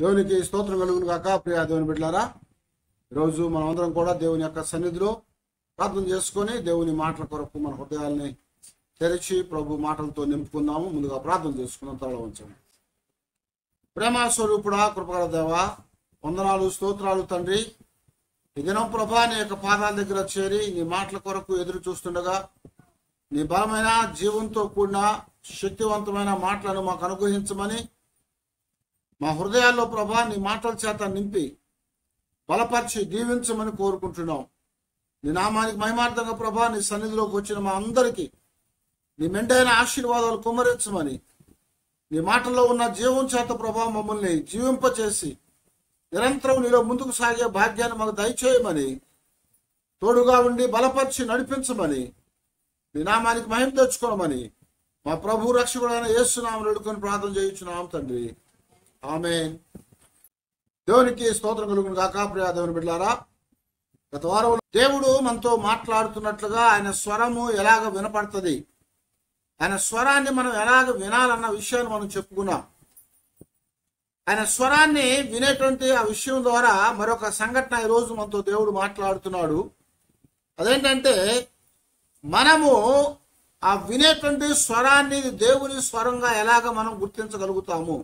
దేవునికి స్తోత్రం కలుగును కాక ప్రియ దేవుని బిడ్డారా ఈరోజు మనం అందరం కూడా దేవుని యొక్క సన్నిధిలో ప్రార్థన చేసుకొని దేవుని మాటల కొరకు మన హృదయాల్ని తెరిచి ప్రభు మాటలతో నింపుకుందాము ముందుగా ప్రార్థన చేసుకున్నాం తల ఉంచండి ప్రేమ స్వరూపుడా కృపగల దేవా వందనాలు స్తోత్రాలు తండ్రి ఈ దినం ప్రభా నీ యొక్క పాదాల దగ్గర చేరి నీ మాటల కొరకు ఎదురు చూస్తుండగా నీ బలమైన జీవంతో కూడిన శక్తివంతమైన మాటలను మాకు అనుగ్రహించమని మా హృదయాల్లో ప్రభా నీ మాటల చేత నింపి బలపరిచి దీవించమని కోరుకుంటున్నాం నీ నామానికి మహిమార్థంగా ప్రభా నీ సన్నిధిలోకి వచ్చిన మా అందరికీ నీ మెండైన ఆశీర్వాదాలు కుమ్మరించమని నీ మాటల్లో ఉన్న జీవం చేత ప్రభా మమ్మల్ని జీవింపచేసి నిరంతరం నీలో ముందుకు సాగే భాగ్యాన్ని మాకు దయచేయమని తోడుగా ఉండి బలపరిచి నడిపించమని నీ నామానికి మహిమ తెచ్చుకోమని మా ప్రభు రక్షకుడైన యేసునామం నడుకొని ప్రార్థన చేయించున్నాం తండ్రి ఆమె దేవునికి స్తోత్రం కలుగును కాక ప్రియా దేవుని బిడ్డారా గత వారం దేవుడు మనతో మాట్లాడుతున్నట్లుగా ఆయన స్వరము ఎలాగ వినపడుతుంది ఆయన స్వరాన్ని మనం ఎలాగ వినాలన్న విషయాన్ని మనం చెప్పుకున్నాం ఆయన స్వరాన్ని వినేటువంటి ఆ విషయం ద్వారా మరొక సంఘటన ఈరోజు మనతో దేవుడు మాట్లాడుతున్నాడు అదేంటంటే మనము ఆ వినేటువంటి స్వరాన్ని దేవుని స్వరంగా ఎలాగ మనం గుర్తించగలుగుతాము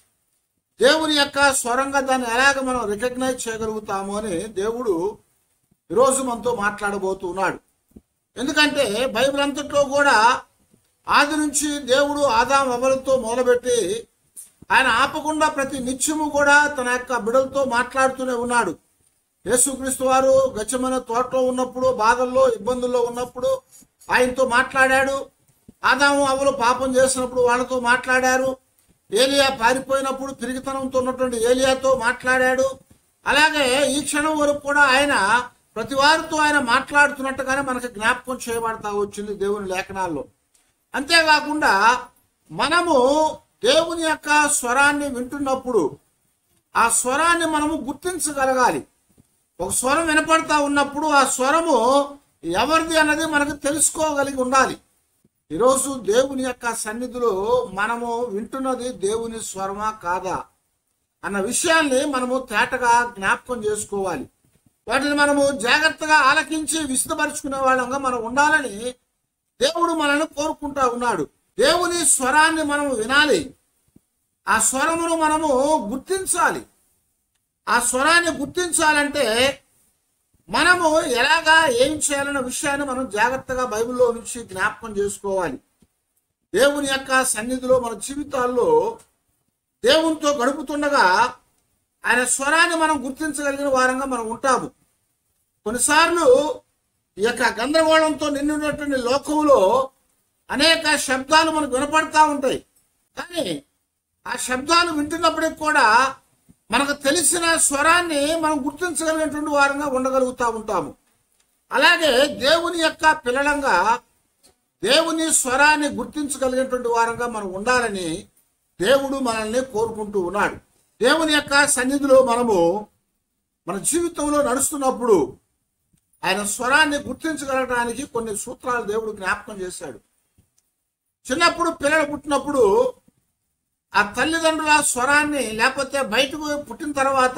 దేవుని యొక్క స్వరంగా దాన్ని ఎలాగ మనం రికగ్నైజ్ చేయగలుగుతాము అని దేవుడు ఈరోజు మనతో మాట్లాడబోతున్నాడు ఎందుకంటే బైబిల్ అంతట్లో కూడా ఆది నుంచి దేవుడు ఆదాం అమలతో మొదలుపెట్టి ఆయన ఆపకుండా ప్రతి నిత్యము కూడా తన యొక్క బిడలతో మాట్లాడుతూనే ఉన్నాడు యేసుక్రీస్తు వారు గచ్చమైన తోటలో ఉన్నప్పుడు బాధల్లో ఇబ్బందుల్లో ఉన్నప్పుడు ఆయనతో మాట్లాడాడు ఆదాము అవలు పాపం చేసినప్పుడు వాళ్ళతో మాట్లాడారు ఏలియా పారిపోయినప్పుడు తిరిగితనంతో ఉన్నటువంటి ఏలియాతో మాట్లాడాడు అలాగే ఈ క్షణం వరకు కూడా ఆయన ప్రతి వారితో ఆయన మాట్లాడుతున్నట్టుగానే మనకి జ్ఞాపకం చేయబడతా వచ్చింది దేవుని లేఖనాల్లో అంతేకాకుండా మనము దేవుని యొక్క స్వరాన్ని వింటున్నప్పుడు ఆ స్వరాన్ని మనము గుర్తించగలగాలి ఒక స్వరం వినపడతా ఉన్నప్పుడు ఆ స్వరము ఎవరిది అన్నది మనకు తెలుసుకోగలిగి ఉండాలి ఈరోజు దేవుని యొక్క సన్నిధిలో మనము వింటున్నది దేవుని స్వరమా కాదా అన్న విషయాల్ని మనము తేటగా జ్ఞాపకం చేసుకోవాలి వాటిని మనము జాగ్రత్తగా ఆలకించి విశదపరుచుకునే వాళ్ళంగా మనం ఉండాలని దేవుడు మనల్ని కోరుకుంటా ఉన్నాడు దేవుని స్వరాన్ని మనం వినాలి ఆ స్వరమును మనము గుర్తించాలి ఆ స్వరాన్ని గుర్తించాలంటే మనము ఎలాగా ఏం చేయాలన్న విషయాన్ని మనం జాగ్రత్తగా బైబిల్లో నుంచి జ్ఞాపకం చేసుకోవాలి దేవుని యొక్క సన్నిధిలో మన జీవితాల్లో దేవునితో గడుపుతుండగా ఆయన స్వరాన్ని మనం గుర్తించగలిగిన వారంగా మనం ఉంటాము కొన్నిసార్లు ఈ యొక్క గందరగోళంతో నిండినటువంటి లోకంలో అనేక శబ్దాలు మనకు వినపడతా ఉంటాయి కానీ ఆ శబ్దాలు వింటున్నప్పటికి కూడా మనకు తెలిసిన స్వరాన్ని మనం గుర్తించగలిగినటువంటి వారంగా ఉండగలుగుతూ ఉంటాము అలాగే దేవుని యొక్క పిల్లలంగా దేవుని స్వరాన్ని గుర్తించగలిగినటువంటి వారంగా మనం ఉండాలని దేవుడు మనల్ని కోరుకుంటూ ఉన్నాడు దేవుని యొక్క సన్నిధిలో మనము మన జీవితంలో నడుస్తున్నప్పుడు ఆయన స్వరాన్ని గుర్తించగలగడానికి కొన్ని సూత్రాలు దేవుడు జ్ఞాపకం చేశాడు చిన్నప్పుడు పిల్లలు పుట్టినప్పుడు ఆ తల్లిదండ్రుల స్వరాన్ని లేకపోతే బయటకు పుట్టిన తర్వాత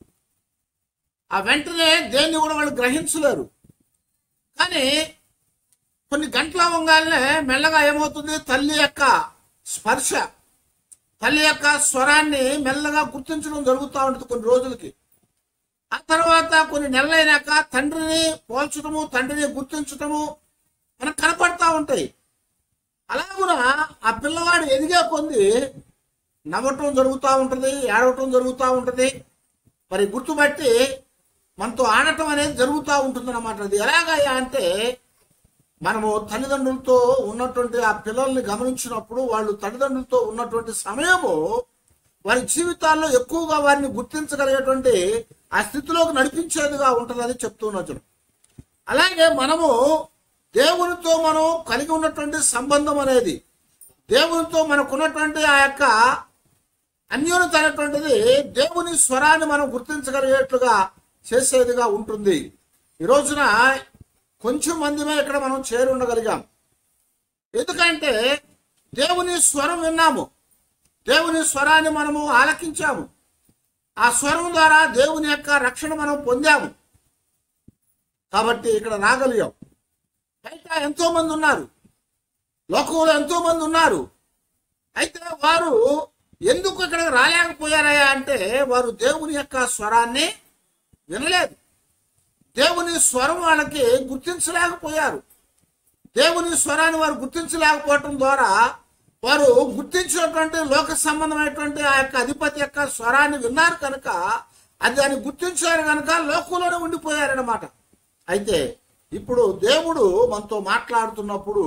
ఆ వెంటనే దేన్ని కూడా వాళ్ళు గ్రహించలేరు కానీ కొన్ని గంటల అవ్వగానే మెల్లగా ఏమవుతుంది తల్లి యొక్క స్పర్శ తల్లి యొక్క స్వరాన్ని మెల్లగా గుర్తించడం జరుగుతూ ఉంటుంది కొన్ని రోజులకి ఆ తర్వాత కొన్ని నెలలైనాక తండ్రిని పోల్చడము తండ్రిని గుర్తించటము మనకు కనపడతా ఉంటాయి అలాగున ఆ పిల్లవాడు ఎదిగే కొంది నవ్వటం జరుగుతూ ఉంటుంది ఏడవటం జరుగుతూ ఉంటుంది మరి గుర్తుపట్టి మనతో ఆడటం అనేది జరుగుతూ ఉంటుంది అన్నమాట అది ఎలాగయ్యా అంటే మనము తల్లిదండ్రులతో ఉన్నటువంటి ఆ పిల్లల్ని గమనించినప్పుడు వాళ్ళు తల్లిదండ్రులతో ఉన్నటువంటి సమయము వారి జీవితాల్లో ఎక్కువగా వారిని గుర్తించగలిగేటువంటి ఆ స్థితిలోకి నడిపించేదిగా ఉంటుందని చెప్తున్నచ్చు అలాగే మనము దేవునితో మనం కలిగి ఉన్నటువంటి సంబంధం అనేది దేవునితో మనకున్నటువంటి ఆ యొక్క అన్యోన్యత అనేటువంటిది దేవుని స్వరాన్ని మనం గుర్తించగలిగేట్లుగా చేసేదిగా ఉంటుంది ఈ రోజున కొంచెం మందిమే ఇక్కడ మనం చేరి ఉండగలిగాం ఎందుకంటే దేవుని స్వరం విన్నాము దేవుని స్వరాన్ని మనము ఆలకించాము ఆ స్వరం ద్వారా దేవుని యొక్క రక్షణ మనం పొందాము కాబట్టి ఇక్కడ రాగలిగాం బయట ఎంతో మంది ఉన్నారు లోకంలో ఎంతో మంది ఉన్నారు అయితే వారు ఎందుకు ఇక్కడికి రాలేకపోయారయ్యా అంటే వారు దేవుని యొక్క స్వరాన్ని వినలేదు దేవుని స్వరం వాళ్ళకి గుర్తించలేకపోయారు దేవుని స్వరాన్ని వారు గుర్తించలేకపోవటం ద్వారా వారు గుర్తించినటువంటి లోక సంబంధమైనటువంటి ఆ యొక్క అధిపతి యొక్క స్వరాన్ని విన్నారు కనుక అది దాన్ని గుర్తించారు కనుక లోకంలోనే ఉండిపోయారన్నమాట అయితే ఇప్పుడు దేవుడు మనతో మాట్లాడుతున్నప్పుడు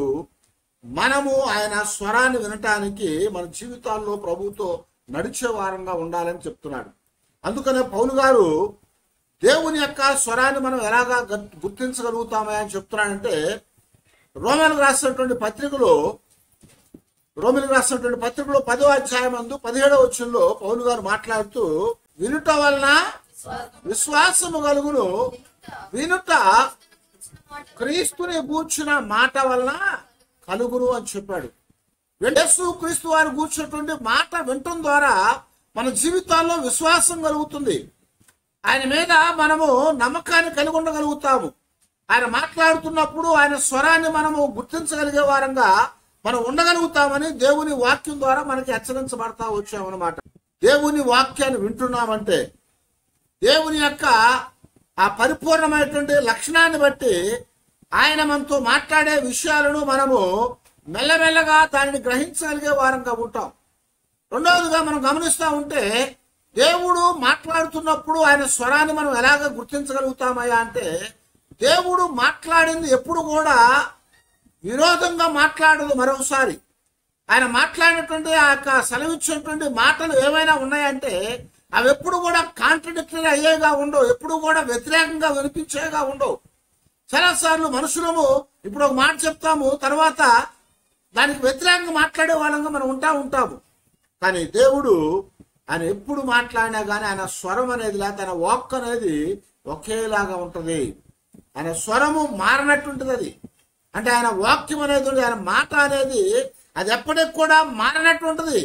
మనము ఆయన స్వరాన్ని వినటానికి మన జీవితాల్లో ప్రభుతో నడిచే వారంగా ఉండాలని చెప్తున్నాడు అందుకనే పౌలు గారు దేవుని యొక్క స్వరాన్ని మనం ఎలాగా గ- గుర్తించగలుగుతామా అని చెప్తున్నాడంటే రోమలకు రాసినటువంటి పత్రికలో రోమిలకు రాసినటువంటి పత్రికలో పదో అధ్యాయం అందు పదిహేడవ వచ్చంలో పౌలు గారు మాట్లాడుతూ వినుట వలన విశ్వాసము కలుగును వినుట క్రీస్తుని గూర్చిన మాట వలన కలుగును అని చెప్పాడు యేసు క్రీస్తు వారు కూర్చున్నటువంటి మాట వినటం ద్వారా మన జీవితాల్లో విశ్వాసం కలుగుతుంది ఆయన మీద మనము నమ్మకాన్ని కలిగి ఉండగలుగుతాము ఆయన మాట్లాడుతున్నప్పుడు ఆయన స్వరాన్ని మనము గుర్తించగలిగే వారంగా మనం ఉండగలుగుతామని దేవుని వాక్యం ద్వారా మనకి హెచ్చరించబడతా వచ్చామన్నమాట దేవుని వాక్యాన్ని వింటున్నామంటే దేవుని యొక్క ఆ పరిపూర్ణమైనటువంటి లక్షణాన్ని బట్టి ఆయన మనతో మాట్లాడే విషయాలను మనము మెల్లమెల్లగా దానిని గ్రహించగలిగే వారంగా ఉంటాం రెండవదిగా మనం గమనిస్తూ ఉంటే దేవుడు మాట్లాడుతున్నప్పుడు ఆయన స్వరాన్ని మనం ఎలాగ గుర్తించగలుగుతామయ్యా అంటే దేవుడు మాట్లాడింది ఎప్పుడు కూడా విరోధంగా మాట్లాడదు మరొకసారి ఆయన మాట్లాడినటువంటి ఆ యొక్క సెలవిచ్చినటువంటి మాటలు ఏమైనా ఉన్నాయంటే అవి ఎప్పుడు కూడా కాంట్రడిక్టరీ అయ్యేగా ఉండవు ఎప్పుడు కూడా వ్యతిరేకంగా వినిపించేగా ఉండవు చాలాసార్లు మనుషులము ఇప్పుడు ఒక మాట చెప్తాము తర్వాత దానికి వ్యతిరేకంగా మాట్లాడే వాళ్ళంగా మనం ఉంటా ఉంటాము కానీ దేవుడు ఆయన ఎప్పుడు మాట్లాడినా కానీ ఆయన స్వరం అనేది లేక ఆయన వాక్ అనేది ఒకేలాగా ఉంటది ఆయన స్వరము మారనట్టుంటది అది అంటే ఆయన వాక్యం అనేది ఉంది, ఆయన మాట అనేది అది ఎప్పటికి కూడా మారనట్టు ఉంటది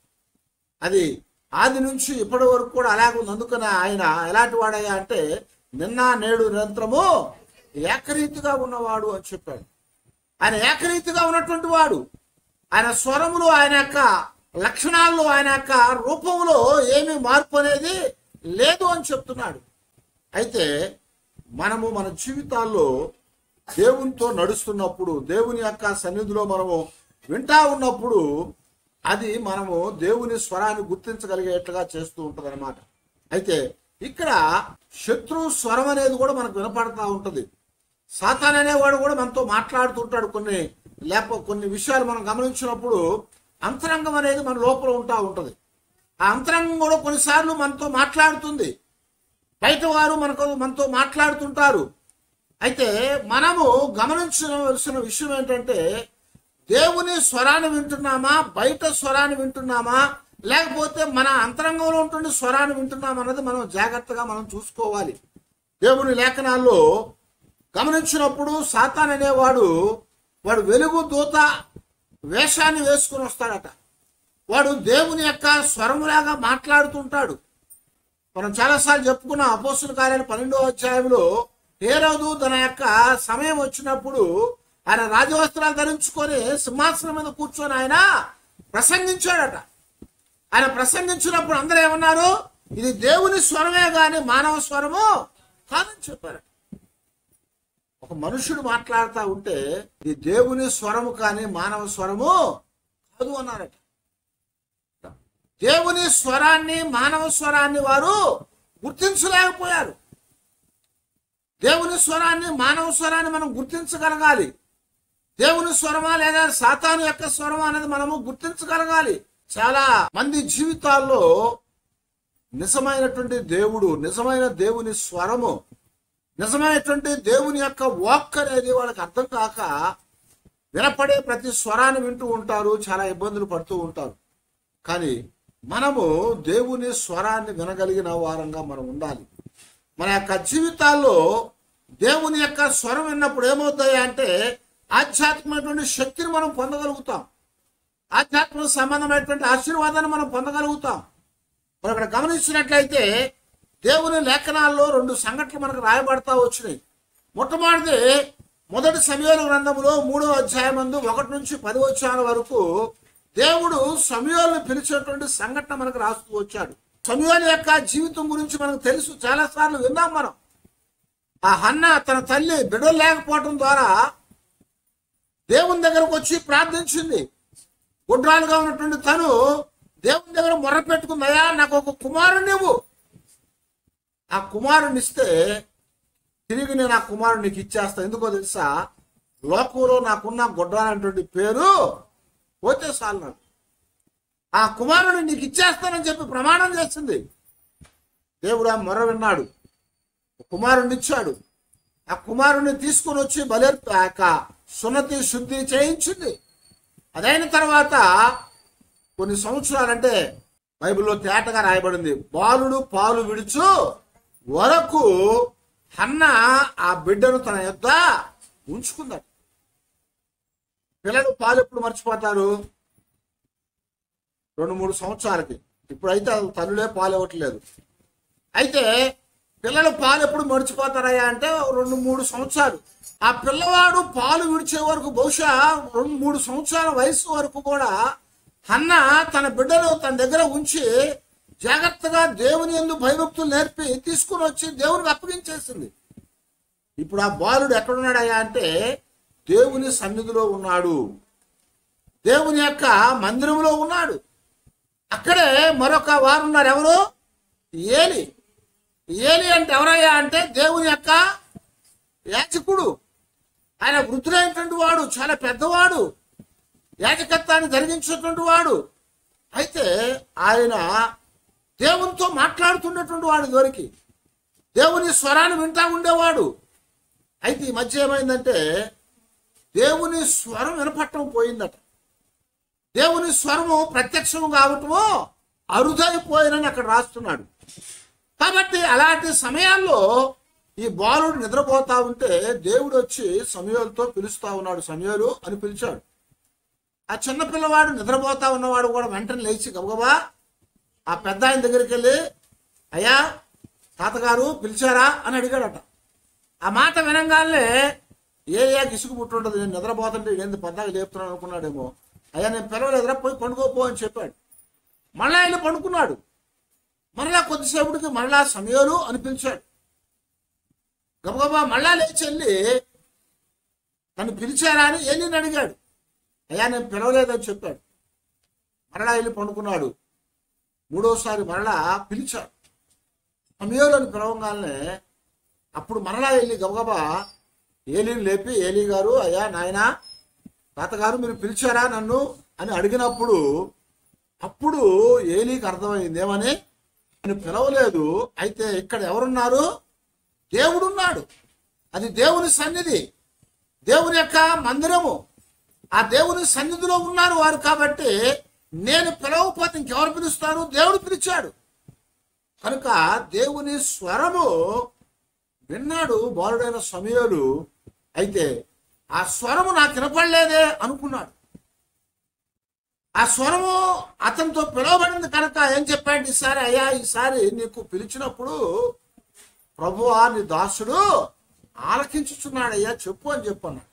అది ఆది నుంచి ఇప్పటి వరకు కూడా అలాగే ఉంది అందుకని ఆయన ఎలాంటి వాడయ్యా అంటే నిన్న నేడు నిరంతరము ఏకరీతిగా ఉన్నవాడు అని చెప్పాడు ఆయన ఏకరీతిగా ఉన్నటువంటి వాడు ఆయన స్వరములు ఆయన యొక్క లక్షణాల్లో ఆయన యొక్క రూపంలో ఏమీ మార్పు అనేది లేదు అని చెప్తున్నాడు అయితే మనము మన జీవితాల్లో దేవునితో నడుస్తున్నప్పుడు దేవుని యొక్క సన్నిధిలో మనము వింటా ఉన్నప్పుడు అది మనము దేవుని స్వరాన్ని గుర్తించగలిగేట్లుగా చేస్తూ ఉంటది అయితే ఇక్కడ శత్రు స్వరం అనేది కూడా మనకు వినపడతా ఉంటది సాతాన్ అనేవాడు కూడా మనతో మాట్లాడుతుంటాడు కొన్ని లేక కొన్ని విషయాలు మనం గమనించినప్పుడు అంతరంగం అనేది మన లోపల ఉంటా ఉంటది ఆ అంతరంగం కూడా కొన్నిసార్లు మనతో మాట్లాడుతుంది బయట వారు మనకు మనతో మాట్లాడుతుంటారు అయితే మనము గమనించవలసిన విషయం ఏంటంటే దేవుని స్వరాన్ని వింటున్నామా బయట స్వరాన్ని వింటున్నామా లేకపోతే మన అంతరంగంలో ఉంటున్న స్వరాన్ని వింటున్నామా అన్నది మనం జాగ్రత్తగా మనం చూసుకోవాలి దేవుని లేఖనాల్లో గమనించినప్పుడు సాతాన్ అనేవాడు వాడు వెలుగు దూత వేషాన్ని వేసుకుని వస్తాడట వాడు దేవుని యొక్క స్వరములాగా మాట్లాడుతుంటాడు మనం చాలాసార్లు చెప్పుకున్న అపోస్తుల కార్యాలు పన్నెండో అధ్యాయంలో ఏ రోజు తన యొక్క సమయం వచ్చినప్పుడు ఆయన రాజవస్త్రాలు ధరించుకొని సింహాసనం మీద కూర్చొని ఆయన ప్రసంగించాడట ఆయన ప్రసంగించినప్పుడు అందరూ ఏమన్నారు ఇది దేవుని స్వరమే గాని మానవ స్వరము కాదని చెప్పారట ఒక మనుషుడు మాట్లాడుతూ ఉంటే ఇది దేవుని స్వరము కానీ మానవ స్వరము కాదు అన్నారట దేవుని స్వరాన్ని మానవ స్వరాన్ని వారు గుర్తించలేకపోయారు దేవుని స్వరాన్ని మానవ స్వరాన్ని మనం గుర్తించగలగాలి దేవుని స్వరమా లేదా సాతాను యొక్క స్వరమా అనేది మనము గుర్తించగలగాలి చాలా మంది జీవితాల్లో నిజమైనటువంటి దేవుడు నిజమైన దేవుని స్వరము నిజమైనటువంటి దేవుని యొక్క వాక్ అనేది వాళ్ళకి అర్థం కాక వినపడే ప్రతి స్వరాన్ని వింటూ ఉంటారు చాలా ఇబ్బందులు పడుతూ ఉంటారు కానీ మనము దేవుని స్వరాన్ని వినగలిగిన వారంగా మనం ఉండాలి మన యొక్క జీవితాల్లో దేవుని యొక్క స్వరం విన్నప్పుడు ఏమవుతాయి అంటే ఆధ్యాత్మికమైనటువంటి శక్తిని మనం పొందగలుగుతాం ఆధ్యాత్మిక సంబంధమైనటువంటి ఆశీర్వాదాన్ని మనం పొందగలుగుతాం మరి అక్కడ గమనించినట్లయితే దేవుని లేఖనాల్లో రెండు సంఘటనలు మనకు రాయబడతా వచ్చినాయి మొట్టమొదటిది మొదటి సమయాల గ్రంథంలో మూడో అధ్యాయం మందు ఒకటి నుంచి పది వచ్చాల వరకు దేవుడు సమయాలను పిలిచేటువంటి సంఘటన మనకు రాస్తూ వచ్చాడు సమయాల యొక్క జీవితం గురించి మనకు తెలుసు చాలా సార్లు విన్నాం మనం ఆ హన్న తన తల్లి బిడ్డలు లేకపోవటం ద్వారా దేవుని దగ్గరకు వచ్చి ప్రార్థించింది గుడ్రాలుగా ఉన్నటువంటి తను దేవుని దగ్గర మొర్ర పెట్టుకుందయా నాకు ఒక కుమారుని ఇవ్వు ఆ కుమారుని ఇస్తే తిరిగి నేను ఆ కుమారుడు నీకు ఇచ్చేస్తా ఎందుకో తెలుసా లోకంలో నాకున్న గుడ్రాలనేటువంటి పేరు పోతే చాలు నాకు ఆ కుమారుని నీకు ఇచ్చేస్తానని చెప్పి ప్రమాణం చేసింది దేవుడు ఆ మొర్ర విన్నాడు కుమారుణ్ణి ఇచ్చాడు ఆ కుమారుణ్ణి తీసుకొని వచ్చి బలి ఆ యొక్క సున్నతి శుద్ధి చేయించింది అదైన తర్వాత కొన్ని సంవత్సరాలంటే బైబిల్లో తేటగా రాయబడింది బాలుడు పాలు విడుచు వరకు హన్న ఆ బిడ్డను తన యొద్ద ఉంచుకుందట పిల్లలు పాలు ఎప్పుడు మర్చిపోతారు రెండు మూడు సంవత్సరాలకి ఇప్పుడైతే తల్లులే పాలు ఇవ్వట్లేదు అయితే పిల్లలు పాలు ఎప్పుడు మర్చిపోతారయ్యా అంటే రెండు మూడు సంవత్సరాలు ఆ పిల్లవాడు పాలు విడిచే వరకు బహుశా రెండు మూడు సంవత్సరాల వయసు వరకు కూడా హన్న తన బిడ్డను తన దగ్గర ఉంచి జాగ్రత్తగా దేవుని ఎందు భయభక్తులు నేర్పి తీసుకుని వచ్చి దేవునికి అప్పగించేసింది ఇప్పుడు ఆ బాలుడు ఎక్కడున్నాడయ్యా అంటే దేవుని సన్నిధిలో ఉన్నాడు దేవుని యొక్క మందిరంలో ఉన్నాడు అక్కడే మరొక వారు ఉన్నారు ఎవరు ఏలి ఏలి అంటే ఎవరయ్యా అంటే దేవుని యొక్క యాజకుడు ఆయన వృద్ధులైనటువంటి వాడు చాలా పెద్దవాడు యాజకత్వాన్ని జరిగించేటువంటి వాడు అయితే ఆయన దేవునితో మాట్లాడుతున్నటువంటి వాడు ఇదివరకు దేవుని స్వరాన్ని వింటా ఉండేవాడు అయితే ఈ మధ్య ఏమైందంటే దేవుని స్వరం వినపట్టడం పోయిందట దేవుని స్వరము ప్రత్యక్షం కావటము అరుదైపోయినని అక్కడ రాస్తున్నాడు కాబట్టి అలాంటి సమయాల్లో ఈ బాలుడు నిద్రపోతా ఉంటే దేవుడు వచ్చి సమయాలతో పిలుస్తా ఉన్నాడు సమయాలు అని పిలిచాడు ఆ చిన్న పిల్లవాడు నిద్రపోతా ఉన్నవాడు కూడా వెంటనే లేచి గబగబా ఆ పెద్ద ఆయన దగ్గరికి వెళ్ళి అయ్యా తాతగారు పిలిచారా అని అడిగాడట ఆ మాట వినంగానే ఏ ఏ ఇసుకు పుట్టుండదు నేను నిద్రపోతుంటే ఏంది పెద్దగా లేపుతున్నాను అనుకున్నాడేమో అయ్యా నేను పిలవలేదురా పోయి పండుకోపో అని చెప్పాడు మళ్ళా వెళ్ళి పండుకున్నాడు మరలా కొద్దిసేపటికి మరలా సమయాలు అని పిలిచాడు గబగబా మళ్ళా లేచి వెళ్ళి తను పిలిచారా అని ఏలిని అడిగాడు అయ్యా నేను పిలవలేదని చెప్పాడు మరలా వెళ్ళి పండుకున్నాడు మూడోసారి మరలా పిలిచాడు సమయంలో పిలవగానే అప్పుడు మరలా వెళ్ళి గబగబా ఏలిని లేపి ఏలి గారు అయ్యా నాయనా తాతగారు మీరు పిలిచారా నన్ను అని అడిగినప్పుడు అప్పుడు ఏలీకి అర్థమైంది ఏమని నేను పిలవలేదు అయితే ఇక్కడ ఎవరున్నారు దేవుడున్నాడు అది దేవుని సన్నిధి దేవుని యొక్క మందిరము ఆ దేవుని సన్నిధిలో ఉన్నారు వారు కాబట్టి నేను పిలవకపోతే ఇంకెవరు పిలుస్తారు దేవుడు పిలిచాడు కనుక దేవుని స్వరము విన్నాడు బాలుడైన సమయాలు అయితే ఆ స్వరము నాకు వినపడలేదే అనుకున్నాడు ఆ స్వరము అతనితో పిలువబడింది కనుక ఏం చెప్పాడు ఈసారి అయ్యా ఈసారి నీకు పిలిచినప్పుడు ప్రభువా నీ దాసుడు ఆలకించుచున్నాడు అయ్యా చెప్పు అని చెప్పన్నాడు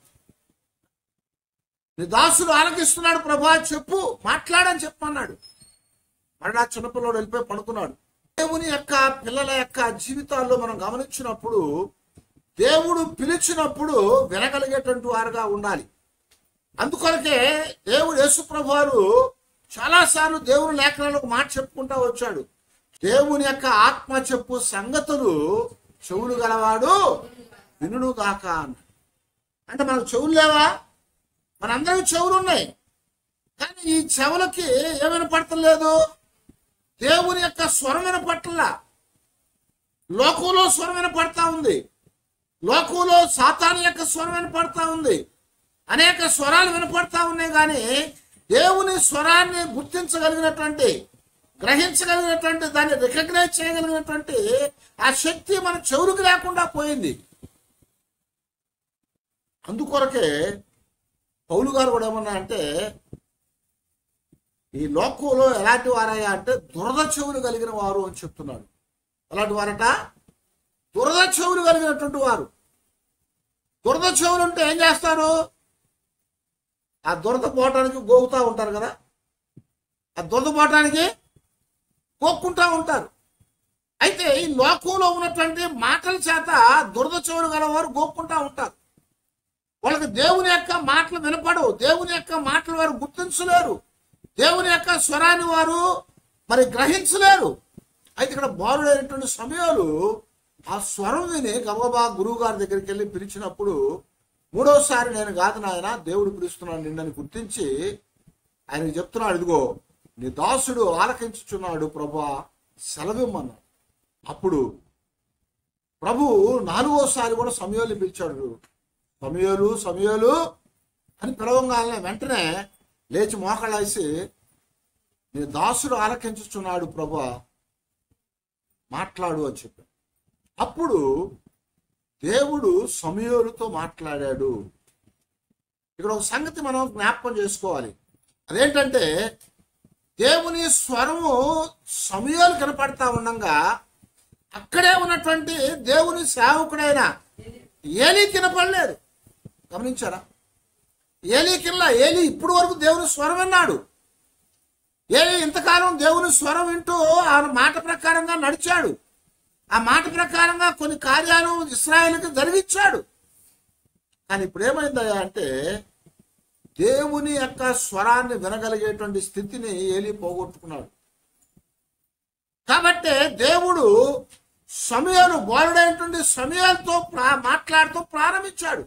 నీ దాసుడు ఆలకిస్తున్నాడు ప్రభా చెప్పు మాట్లాడని చెప్పన్నాడు మళ్ళా చిన్నపిల్లడు వెళ్ళిపోయి పడుకున్నాడు దేవుని యొక్క పిల్లల యొక్క జీవితాల్లో మనం గమనించినప్పుడు దేవుడు పిలిచినప్పుడు వినగలిగేటువంటి వారుగా ఉండాలి అందుకొరకే దేవుడు యేసుప్రభు వారు చాలాసార్లు దేవుని లేఖనాలకు మాట చెప్పుకుంటా వచ్చాడు దేవుని యొక్క ఆత్మ చెప్పు సంగతులు చెవులు గలవాడు వినుడు గాక అన్నాడు అంటే మనకు చెవులు లేవా మనందరికి చెవులు ఉన్నాయి కానీ ఈ చెవులకి ఏమైనా పడతలేదు దేవుని యొక్క స్వరం వినపట్ల లోకంలో స్వరం వినపడతా ఉంది లోకంలో సాతాను యొక్క స్వరం వినపడతా ఉంది అనేక స్వరాలు వినపడతా ఉన్నాయి కానీ దేవుని స్వరాన్ని గుర్తించగలిగినటువంటి గ్రహించగలిగినటువంటి దాన్ని రికగ్నైజ్ చేయగలిగినటువంటి ఆ శక్తి మన చెవులకు లేకుండా పోయింది అందుకొరకే పౌలు గారు కూడా ఏమన్నా అంటే ఈ లోకంలో ఎలాంటి వారయ్యా అంటే దురద చెవులు కలిగిన వారు అని చెప్తున్నాడు ఎలాంటి వారట దురద చెవులు కలిగినటువంటి వారు దురద చెవులు ఉంటే ఏం చేస్తారు ఆ దురద పోవటానికి గోగుతూ ఉంటారు కదా ఆ దురద పోవటానికి గోక్కుంటా ఉంటారు అయితే ఈ లోకంలో ఉన్నటువంటి మాటల చేత దురద చెవులు గలవారు గోక్కుంటా ఉంటారు వాళ్ళకి దేవుని యొక్క మాటలు వినపడవు దేవుని యొక్క మాటలు వారు గుర్తించలేరు దేవుని యొక్క స్వరాన్ని వారు మరి గ్రహించలేరు అయితే ఇక్కడ బాలుడైనటువంటి సమయాలు ఆ స్వరం విని గబగబా గురువు గారి దగ్గరికి వెళ్ళి పిలిచినప్పుడు మూడోసారి నేను కాదు నాయన దేవుడు పిలుస్తున్నాడు నిన్నని గుర్తించి ఆయనకి చెప్తున్నాడు ఇదిగో నీ దాసుడు ఆలకించుచున్నాడు ప్రభా సెలవిమ్మన్నాడు అప్పుడు ప్రభు నాలుగోసారి కూడా సమయాలు పిలిచాడు సమయాలు సమయాలు అని పిలవంగానే వెంటనే లేచి మోకళేసి నీ దాసుడు ఆలకించుచున్నాడు ప్రభా మాట్లాడు అని చెప్పాడు అప్పుడు దేవుడు సమయోలుతో మాట్లాడాడు ఇక్కడ ఒక సంగతి మనం జ్ఞాపకం చేసుకోవాలి అదేంటంటే దేవుని స్వరము సమయాలు కనపడతా ఉండగా అక్కడే ఉన్నటువంటి దేవుని సేవకుడైన ఏలీ కనపడలేదు గమనించారా ఏలీ కింద ఏలీ ఇప్పుడు వరకు దేవుని స్వరం విన్నాడు ఏలీ ఇంతకాలం దేవుని స్వరం వింటూ ఆ మాట ప్రకారంగా నడిచాడు ఆ మాట ప్రకారంగా కొన్ని కార్యాలు ఇస్రాయేల్కి జరిగించాడు కానీ ఇప్పుడు ఏమైందయ్యా అంటే దేవుని యొక్క స్వరాన్ని వినగలిగేటువంటి స్థితిని ఏలి పోగొట్టుకున్నాడు కాబట్టి దేవుడు సమయాలు బోలుడైనటువంటి సమయాలతో ప్రా మాట్లాడుతూ ప్రారంభించాడు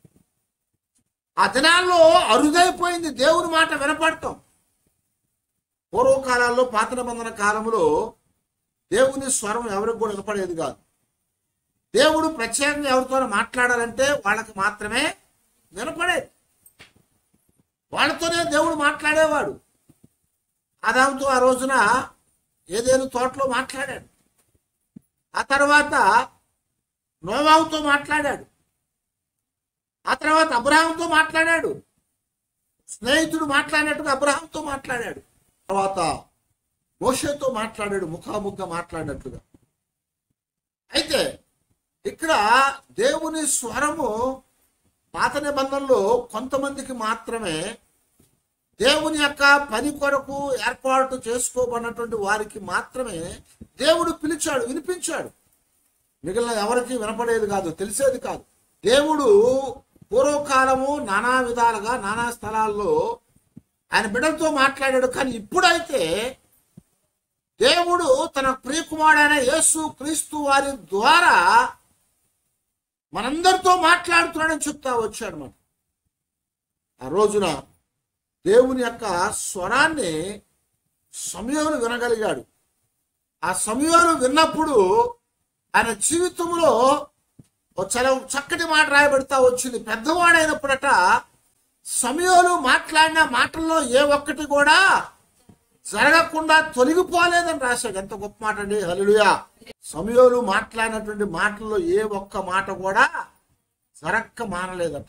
ఆ దినాల్లో అరుదైపోయింది దేవుని మాట వినపడటం పూర్వకాలాల్లో పాత నిబంధన కాలంలో దేవుని స్వరం ఎవరికి కూడా వినపడేది కాదు దేవుడు ప్రత్యేకంగా ఎవరితో మాట్లాడాలంటే వాళ్ళకి మాత్రమే వినపడేది వాళ్ళతోనే దేవుడు మాట్లాడేవాడు ఆదాముతో ఆ రోజున ఏదేను తోటలో మాట్లాడాడు ఆ తర్వాత నోవావుతో మాట్లాడాడు ఆ తర్వాత అబ్రహాంతో మాట్లాడాడు స్నేహితుడు మాట్లాడినట్టుగా అబ్రహాంతో మాట్లాడాడు తర్వాత మోషేతో మాట్లాడాడు ముఖాముఖిగా మాట్లాడినట్లుగా అయితే ఇక్కడ దేవుని స్వరము పాత నిబంధనలో కొంతమందికి మాత్రమే దేవుని యొక్క పని కొరకు ఏర్పాటు చేసుకోబడినటువంటి వారికి మాత్రమే దేవుడు పిలిచాడు వినిపించాడు మిగిలిన ఎవరికి వినపడేది కాదు తెలిసేది కాదు దేవుడు పూర్వకాలము నానా విధాలుగా నానా స్థలాల్లో ఆయన బిడ్డలతో మాట్లాడాడు కానీ ఇప్పుడైతే దేవుడు తన ప్రియకుమారుడైన యేసు క్రీస్తు వారి ద్వారా మనందరితో మాట్లాడుతున్నాడని చెప్తా వచ్చాడు మనం ఆ రోజున దేవుని యొక్క స్వరాన్ని సమయంలో వినగలిగాడు ఆ సమయంలో విన్నప్పుడు ఆయన జీవితంలో ఒక చాలా చక్కటి మాట రాయబడతా వచ్చింది పెద్దవాడైనప్పుడట సమయంలో మాట్లాడిన మాటల్లో ఏ ఒక్కటి కూడా జరగకుండా తొలగిపోలేదని రాశాడు ఎంత గొప్ప మాట అండి హలుడుయా సమయంలో మాట్లాడినటువంటి మాటల్లో ఏ ఒక్క మాట కూడా జరక్క మానలేదట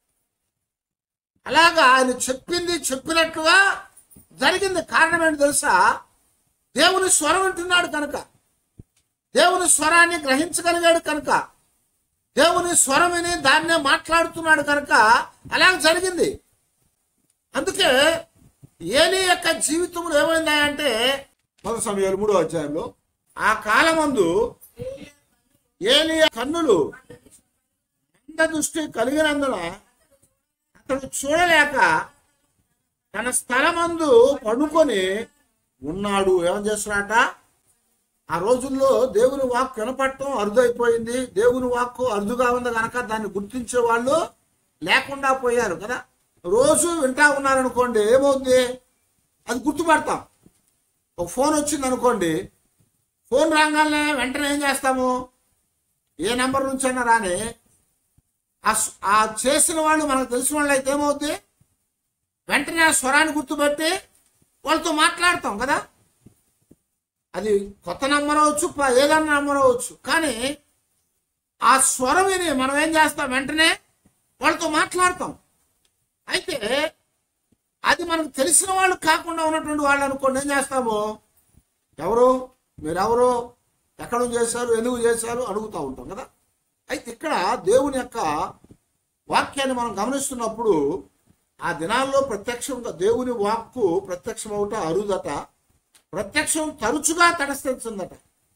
అలాగా ఆయన చెప్పింది చెప్పినట్లుగా జరిగింది కారణం ఏంటి తెలుసా దేవుని స్వరం వింటున్నాడు కనుక దేవుని స్వరాన్ని గ్రహించగలిగాడు కనుక దేవుని స్వరం విని దాన్నే మాట్లాడుతున్నాడు కనుక అలా జరిగింది అందుకే ఏలి యొక్క జీవితంలో ఏమైందా అంటే మొదటి సమయాలు మూడో అధ్యాయంలో ఆ కాలమందు ఏలి కన్నులు మంద దృష్టి కలిగినందున అతడు చూడలేక తన స్థలమందు పడుకొని ఉన్నాడు ఏమని చేస్తున్నాడట ఆ రోజుల్లో దేవుని వాక్కు వినపడటం అరుదైపోయింది దేవుని వాక్కు అరుదుగా ఉంది కనుక దాన్ని గుర్తించే వాళ్ళు లేకుండా పోయారు కదా రోజు వింటా ఉన్నారనుకోండి ఏమవుతుంది అది గుర్తుపడతాం ఒక ఫోన్ వచ్చింది అనుకోండి ఫోన్ రాగానే వెంటనే ఏం చేస్తాము ఏ నెంబర్ నుంచి అయినా రాని ఆ స్- ఆ చేసిన వాళ్ళు మనకు తెలిసిన వాళ్ళు అయితే ఏమవుద్ది వెంటనే ఆ స్వరాన్ని గుర్తుపెట్టి వాళ్ళతో మాట్లాడతాం కదా అది కొత్త నంబర్ అవచ్చు ప- ఏదన్నా నంబర్ అవచ్చు కానీ ఆ స్వరం విని మనం ఏం చేస్తాం వెంటనే వాళ్ళతో మాట్లాడతాం అయితే అది మనకు తెలిసిన వాళ్ళు కాకుండా ఉన్నటువంటి వాళ్ళు అనుకోండి ఏం చేస్తాము ఎవరు మీరెవరు ఎక్కడ చేశారు ఎందుకు చేశారు అడుగుతూ ఉంటాం కదా అయితే ఇక్కడ దేవుని యొక్క వాక్యాన్ని మనం గమనిస్తున్నప్పుడు ఆ దినాల్లో ప్రత్యక్షంగా దేవుని వాక్కు ప్రత్యక్షం అవుట అరుదట ప్రత్యక్షం తరచుగా తటస్థించిందట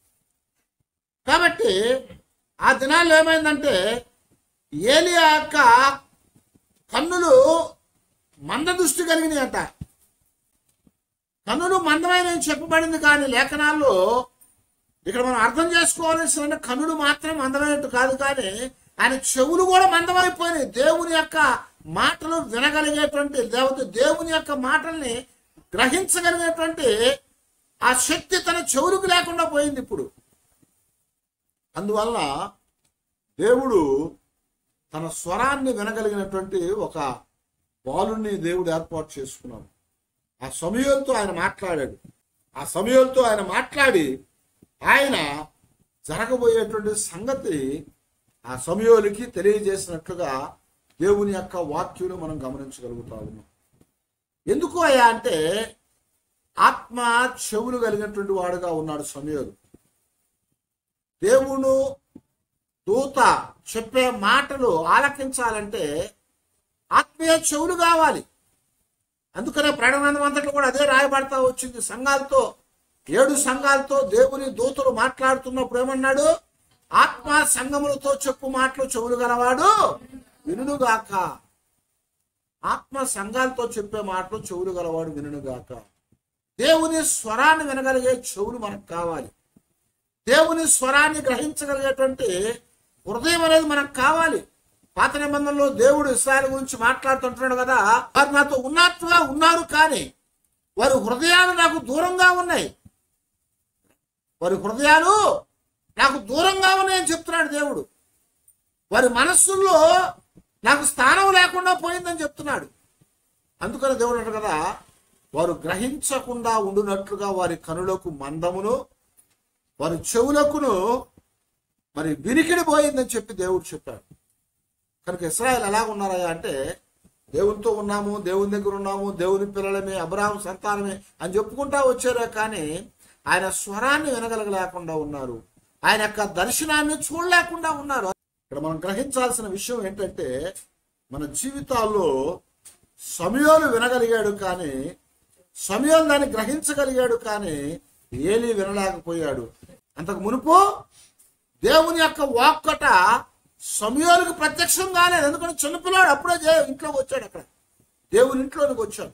కాబట్టి ఆ దినాల్లో ఏమైందంటే ఏలియా యొక్క కన్నులు మంద దృష్టి కలిగినాయి అంట కన్నులు మందమైన చెప్పబడింది కానీ లేఖనాల్లో ఇక్కడ మనం అర్థం చేసుకోవాల్సిన కన్నులు మాత్రం మందమైనట్టు కాదు కానీ ఆయన చెవులు కూడా మందమైపోయినాయి దేవుని యొక్క మాటలు వినగలిగేటువంటి దేవత దేవుని యొక్క మాటల్ని గ్రహించగలిగేటువంటి ఆ శక్తి తన చెవులకు లేకుండా పోయింది ఇప్పుడు అందువల్ల దేవుడు తన స్వరాన్ని వినగలిగినటువంటి ఒక బాలుని దేవుడు ఏర్పాటు చేసుకున్నాడు ఆ సమయంతో ఆయన మాట్లాడాడు ఆ సమయంతో ఆయన మాట్లాడి ఆయన జరగబోయేటువంటి సంగతి ఆ సమయోలకి తెలియజేసినట్లుగా దేవుని యొక్క వాక్యులు మనం గమనించగలుగుతా ఉన్నాం ఎందుకు అయ్యా అంటే ఆత్మ చెవులు కలిగినటువంటి వాడుగా ఉన్నాడు సమయోలు దేవుడు దూత చెప్పే మాటలు ఆలకించాలంటే ఆత్మీయ చెవులు కావాలి అందుకనే ప్రణానందం అంతట్లో కూడా అదే రాయబడతా వచ్చింది సంఘాలతో ఏడు సంఘాలతో దేవుని దూతలు మాట్లాడుతున్నప్పుడు ఏమన్నాడు ఆత్మ సంగములతో చెప్పు మాటలు చెవులు గలవాడు వినుగాక ఆత్మ సంఘాలతో చెప్పే మాటలు చెవులు గలవాడు వినుగాక దేవుని స్వరాన్ని వినగలిగే చెవులు మనకు కావాలి దేవుని స్వరాన్ని గ్రహించగలిగేటువంటి హృదయం అనేది మనకు కావాలి పాత నిబంధనలో దేవుడు ఇస్రాయల్ గురించి మాట్లాడుతుంటున్నాడు కదా వారు నాతో ఉన్నట్టుగా ఉన్నారు కానీ వారి హృదయాలు నాకు దూరంగా ఉన్నాయి వారి హృదయాలు నాకు దూరంగా ఉన్నాయని చెప్తున్నాడు దేవుడు వారి మనస్సుల్లో నాకు స్థానం లేకుండా పోయిందని చెప్తున్నాడు అందుకని దేవుడు అంటాడు కదా వారు గ్రహించకుండా ఉండునట్లుగా వారి కనులకు మందమును వారి చెవులకును మరి వినికిడి పోయిందని చెప్పి దేవుడు చెప్పాడు కనుక ఇస్రాయల్ ఎలా ఉన్నారయ్యా అంటే దేవునితో ఉన్నాము దేవుని దగ్గర ఉన్నాము దేవుని పిల్లలమే అబ్రాహం సంతానమే అని చెప్పుకుంటా వచ్చారే కానీ ఆయన స్వరాన్ని వినగలగలేకుండా ఉన్నారు ఆయన యొక్క దర్శనాన్ని చూడలేకుండా ఉన్నారు ఇక్కడ మనం గ్రహించాల్సిన విషయం ఏంటంటే మన జీవితాల్లో సమయాలు వినగలిగాడు కానీ సమయం దాన్ని గ్రహించగలిగాడు కానీ ఏలి వినలేకపోయాడు అంతకు మునుపు దేవుని యొక్క వాక్కట సమయాలకు ప్రత్యక్షం కాలేదు ఎందుకంటే చిన్నపిల్లాడు అప్పుడే దే- ఇంట్లోకి వచ్చాడు అక్కడ దేవుని ఇంట్లోనికి వచ్చాడు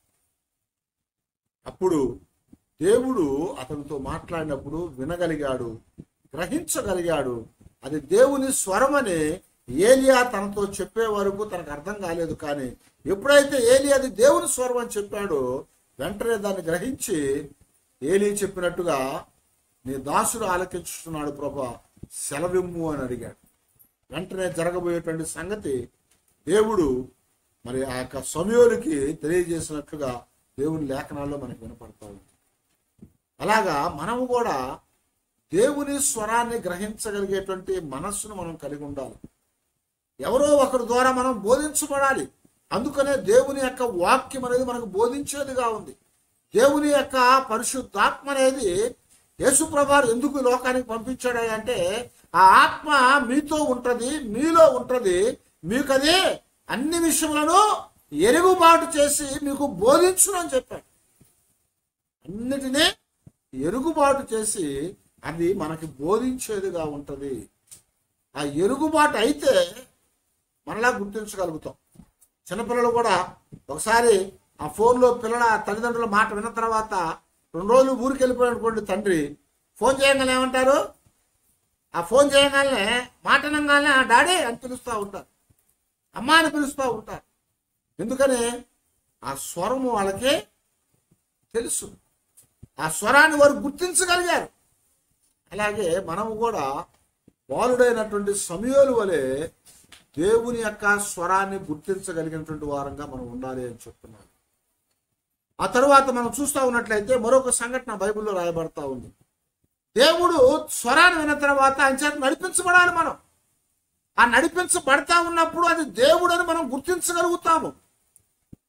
అప్పుడు దేవుడు అతనితో మాట్లాడినప్పుడు వినగలిగాడు గ్రహించగలిగాడు అది దేవుని స్వరమని ఏలియా తనతో చెప్పే వరకు తనకు అర్థం కాలేదు కానీ ఎప్పుడైతే ఏలి అది దేవుని స్వరం అని చెప్పాడో వెంటనే దాన్ని గ్రహించి ఏలి చెప్పినట్టుగా నీ దాసుడు ఆలకించుతున్నాడు ప్రభా సెలవిమ్ము అని అడిగాడు వెంటనే జరగబోయేటువంటి సంగతి దేవుడు మరి ఆ యొక్క సమయోనికి తెలియజేసినట్లుగా దేవుని లేఖనాల్లో మనకు వినపడతా ఉంది అలాగా మనము కూడా దేవుని స్వరాన్ని గ్రహించగలిగేటువంటి మనస్సును మనం కలిగి ఉండాలి ఎవరో ఒకరి ద్వారా మనం బోధించబడాలి అందుకనే దేవుని యొక్క వాక్యం అనేది మనకు బోధించేదిగా ఉంది దేవుని యొక్క పరిశుద్ధాత్మ అనేది యేసుప్రభారు ఎందుకు ఈ లోకానికి పంపించాడు అంటే ఆ ఆత్మ మీతో ఉంటది మీలో ఉంటది మీకు అది అన్ని విషయములను ఎరుగుబాటు చేసి మీకు బోధించును అని చెప్పాడు అన్నిటినీ ఎరుగుబాటు చేసి అది మనకి బోధించేదిగా ఉంటది ఆ ఎరుగుబాటు అయితే మనలా గుర్తించగలుగుతాం చిన్నపిల్లలు కూడా ఒకసారి ఆ ఫోన్లో పిల్లల తల్లిదండ్రుల మాట విన్న తర్వాత రెండు రోజులు ఊరికి వెళ్ళిపోయినటువంటి తండ్రి ఫోన్ చేయగానే ఏమంటారు ఆ ఫోన్ చేయగానే మాట అనగానే ఆ డాడీ అని పిలుస్తూ ఉంటారు అమ్మ అని పిలుస్తూ ఉంటారు ఎందుకని ఆ స్వరము వాళ్ళకి తెలుసు ఆ స్వరాన్ని వారు గుర్తించగలిగారు అలాగే మనము కూడా బాలుడైనటువంటి సమయాలు వలె దేవుని యొక్క స్వరాన్ని గుర్తించగలిగినటువంటి వారంగా మనం ఉండాలి అని చెప్తున్నాను ఆ తరువాత మనం చూస్తా ఉన్నట్లయితే మరొక సంఘటన బైబిల్లో రాయబడతా ఉంది దేవుడు స్వరాన్ని విన్న తర్వాత ఆయన చేత నడిపించబడాలి మనం ఆ నడిపించబడతా ఉన్నప్పుడు అది దేవుడు అని మనం గుర్తించగలుగుతాము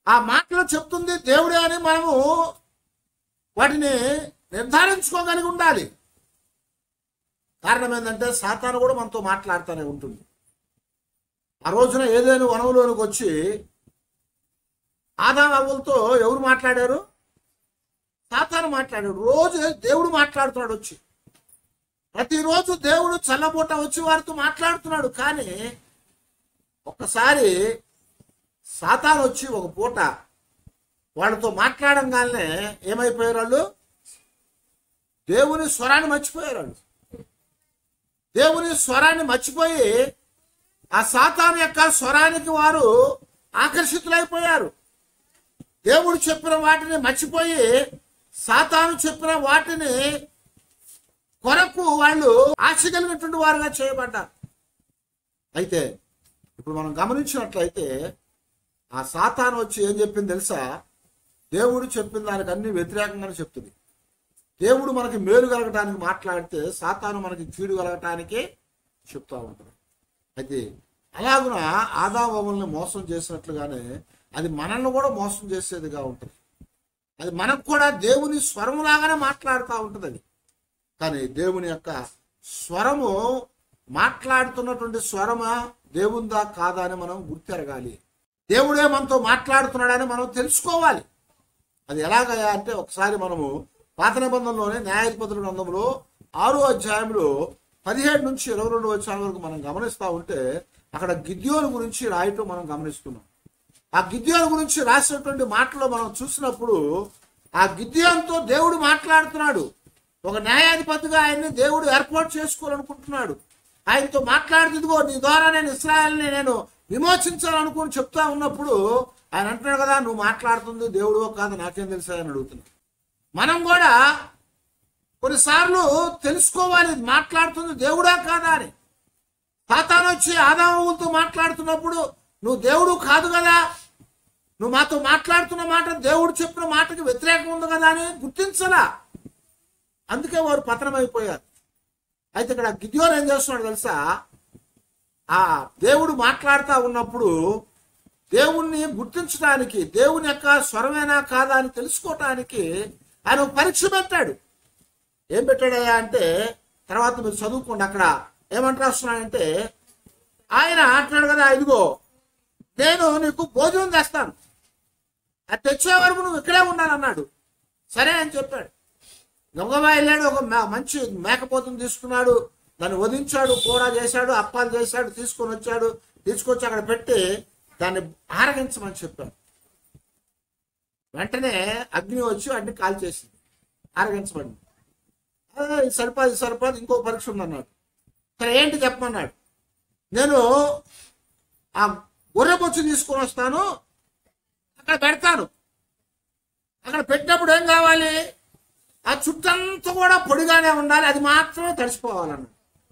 ఆ మాటలు చెప్తుంది దేవుడే అని మనము వాటిని నిర్ధారించుకోగలిగి ఉండాలి కారణం ఏంటంటే సాతాను కూడా మనతో మాట్లాడుతూనే ఉంటుంది ఆ రోజున ఏదైనా వనంలోనికి వచ్చి ఆదా అవ్వలతో ఎవరు మాట్లాడారు సాతాను మాట్లాడాడు రోజు దేవుడు మాట్లాడుతున్నాడు వచ్చి ప్రతిరోజు దేవుడు చల్లబూట వచ్చి వారితో మాట్లాడుతున్నాడు కానీ ఒక్కసారి సాతాను వచ్చి ఒక పూట వాళ్ళతో మాట్లాడంగానే ఏమైపోయారు వాళ్ళు దేవుని స్వరాన్ని మర్చిపోయారు వాళ్ళు దేవుని స్వరాన్ని మర్చిపోయి ఆ సాతాను యొక్క స్వరానికి వారు ఆకర్షితులైపోయారు దేవుడు చెప్పిన వాటిని మర్చిపోయి సాతాను చెప్పిన వాటిని కొరకు వాళ్ళు ఆశ కలిగినటువంటి వారుగా చేయబడ్డారు అయితే ఇప్పుడు మనం గమనించినట్లయితే ఆ సాతాను వచ్చి ఏం చెప్పింది తెలుసా దేవుడు చెప్పిన దానికి అన్ని వ్యతిరేకంగానే చెప్తుంది దేవుడు మనకి మేలు కలగటానికి మాట్లాడితే సాతాను మనకి కీడు కలగటానికి చెప్తా ఉంటాడు అయితే అలాగున ఆదాబొమ్మల్ని మోసం చేసినట్లుగానే అది మనల్ని కూడా మోసం చేసేదిగా ఉంటుంది అది మనకు కూడా దేవుని స్వరములాగానే మాట్లాడుతూ ఉంటుంది అది కానీ దేవుని యొక్క స్వరము మాట్లాడుతున్నటువంటి స్వరమా దేవుందా కాదా అని మనం గుర్తెరగాలి దేవుడే మనతో మాట్లాడుతున్నాడని మనం తెలుసుకోవాలి అది ఎలాగయా అంటే ఒకసారి మనము పాత నిబంధనలోనే న్యాయాధిపతుల గ్రంథంలో ఆరో అధ్యాయంలో పదిహేడు నుంచి ఇరవై రెండు వచ్చాల వరకు మనం గమనిస్తూ ఉంటే అక్కడ గిద్యోని గురించి రాయటం మనం గమనిస్తున్నాం ఆ గిద్యోని గురించి రాసినటువంటి మాటలో మనం చూసినప్పుడు ఆ గిద్యోన్తో దేవుడు మాట్లాడుతున్నాడు ఒక న్యాయాధిపతిగా ఆయన్ని దేవుడు ఏర్పాటు చేసుకోవాలనుకుంటున్నాడు ఆయనతో మాట్లాడుతుందిగో నీ ద్వారా నేను ఇస్రాయల్ని నేను విమోచించాలనుకుని చెప్తా ఉన్నప్పుడు ఆయన అంటున్నాడు కదా నువ్వు మాట్లాడుతుంది దేవుడు కాదు నాకేం తెలుసా అని అడుగుతున్నాడు మనం కూడా కొన్నిసార్లు తెలుసుకోవాలి ఇది మాట్లాడుతుంది దేవుడా కాదా అని తాతాను వచ్చి ఆదాములతో మాట్లాడుతున్నప్పుడు నువ్వు దేవుడు కాదు కదా నువ్వు మాతో మాట్లాడుతున్న మాట దేవుడు చెప్పిన మాటకి వ్యతిరేకం ఉంది కదా అని గుర్తించలా అందుకే వారు పతనమైపోయారు అయితే ఇక్కడ గిద్యోన్ ఏం చేస్తున్నాడు తెలుసా ఆ దేవుడు మాట్లాడుతూ ఉన్నప్పుడు దేవుణ్ణి గుర్తించడానికి దేవుని యొక్క స్వరమేనా కాదా అని తెలుసుకోవటానికి ఆయన ఒక పరీక్ష పెట్టాడు ఏం పెట్టాడయ్యా అంటే తర్వాత మీరు చదువుకోండి అక్కడ ఏమంట రాస్తున్నాడంటే ఆయన అంటున్నాడు కదా ఇదిగో నేను నీకు భోజనం తెస్తాను అది తెచ్చే వరకు నువ్వు ఇక్కడే ఉండాలన్నాడు సరే అని చెప్పాడు గబగబా వెళ్ళాడు ఒక మే- మంచి మేకపోతుని తీసుకున్నాడు దాన్ని వధించాడు కూర చేశాడు అప్పాలు చేశాడు తీసుకొని వచ్చాడు తీసుకొచ్చి అక్కడ పెట్టి దాన్ని ఆరగించమని చెప్పాడు వెంటనే అగ్ని వచ్చి అగ్ని కాల్ చేసింది ఆరగించబడింది "ఆ, ఇది సరిపోదు ఇది సరిపోదు ఇంకో పరీక్ష ఉందన్నాడు సరే ఏంటి చెప్పమన్నాడు నేను ఆ గొర్రె బొచ్చు తీసుకొని వస్తాను అక్కడ పెడతాను అక్కడ పెట్టినప్పుడు ఏం కావాలి ఆ చుట్టంతా కూడా పొడిగానే ఉండాలి అది మాత్రమే తడిచిపోవాలన్నాడు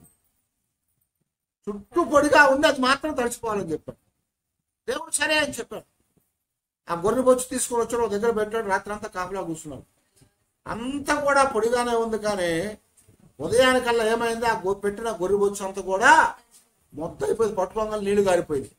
చుట్టూ పొడిగా ఉండి అది మాత్రం తడిచిపోవాలని చెప్పాడు దేవుడు సరే అని చెప్పాడు ఆ గొర్రె బొచ్చు తీసుకొని వచ్చాడు ఒక దగ్గర పెట్టాడు రాత్రి అంతా కాపలా కూర్చున్నాడు అంతా కూడా పొడిగానే ఉంది కానీ ఉదయానికల్లా ఏమైంది ఆ గొ- పెట్టిన గొర్రె బొచ్చు అంతా కూడా మొత్తం అయిపోయింది పట్టుకోగానే నీళ్లు గారిపోయింది